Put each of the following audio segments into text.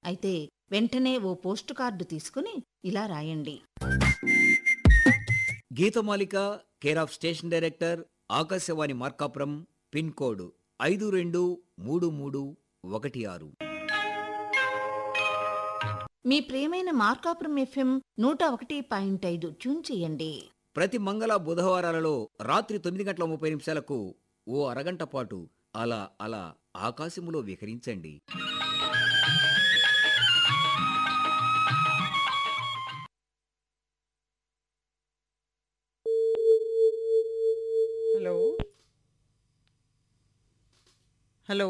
అయితే వెంటనే ఓ post card తీసుకుని ఇలా రాయండి Geethamalika care of station director Akashvani Markapuram pin code ఐదు రెండు మూడు మూడు ఒకటి ఆరు మీ ప్రియమైన మార్కాపురం ఎఫ్ఎం నూట ఒకటి పాయింట్ ఐదు ట్యూన్ చేయండి ప్రతి మంగళ బుధవారాలలో రాత్రి తొమ్మిది గంటల ముప్పై నిమిషాలకు ఓ అరగంట పాటు అలా అలా ఆకాశములో విహరించండి హలో హలో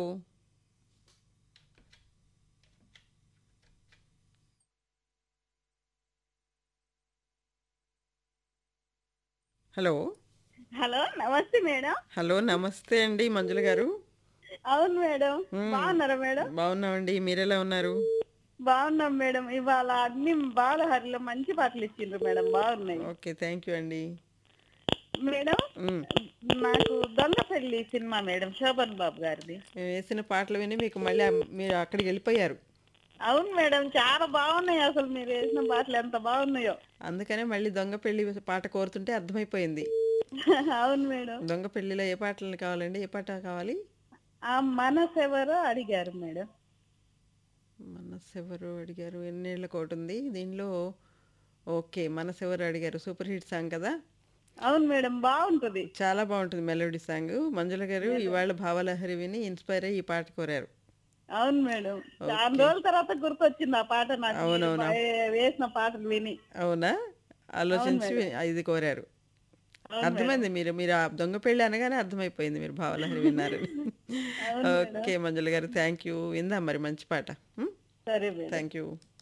హలో హలో నమస్తే మేడం హలో నమస్తే అండి మంజుల గారు అవును మేడం మ్మ్. బాగున్నారా మేడం బాగున్నామండి మీరెలా ఉన్నారు బాగున్నాం మేడం ఇవాళ అన్ని బాలహరిలో మంచి పాటలు ఇచ్చిండ్రు మేడం బాగున్నాయి ఓకే థ్యాంక్ యూ అండి మేడం మ్, నాకు దొంగ పెళ్లి సినిమా మేడం శోభన్ బాబు గారిది మేము వేసిన పాటలు విని మీకు మళ్ళీ ఆ- మీరు అక్కడికి వెళ్ళిపోయారు అవును మేడం చాలా బాగున్నాయి అసలు మీరు వేసిన పాటలు ఎంత బాగున్నాయో అందుకనే మళ్ళీ దొంగ పెళ్లి పాట కోరుతుంటే అర్థమైపోయింది అవును మేడం దొంగ పెళ్లిలో ఏ పాటలు కావాలండి ఏ పాట కావాలి ఆ మనసెవరో అడిగారు మేడం మనసెవరు అడిగారు ఎన్నేళ్ళ కోటి ఉంది దీనిలో ఓకే మనసెవరు అడిగారు సూపర్ హిట్ సాంగ్ కదా అవును మేడం బాగుంటది చాలా బాగుంటుంది మెలోడీ సాంగ్ మంజుల గారు ఇవాళ భావలహరి విని ఇన్స్పైర్ అయ్యి ఈ పాట కోరారు అవును మేడం చాలా రోజుల తర్వాత గుర్తొచ్చింది ఆ పాట నాకు ఈ అవునవును. వే- వేసిన పాటలు విని అవునా ఆలోచించి వి- ఇది కోరారు అర్థమైంది మీరు మీరు ఆ దొంగ పెళ్ళి అనగానే అర్థమైపోయింది మీరు భావలహరి విన్నారు ఓకే మంజుల గారు థ్యాంక్ యూ విందాం మరి మంచి పాట సరే మేడం థ్యాంక్ యూ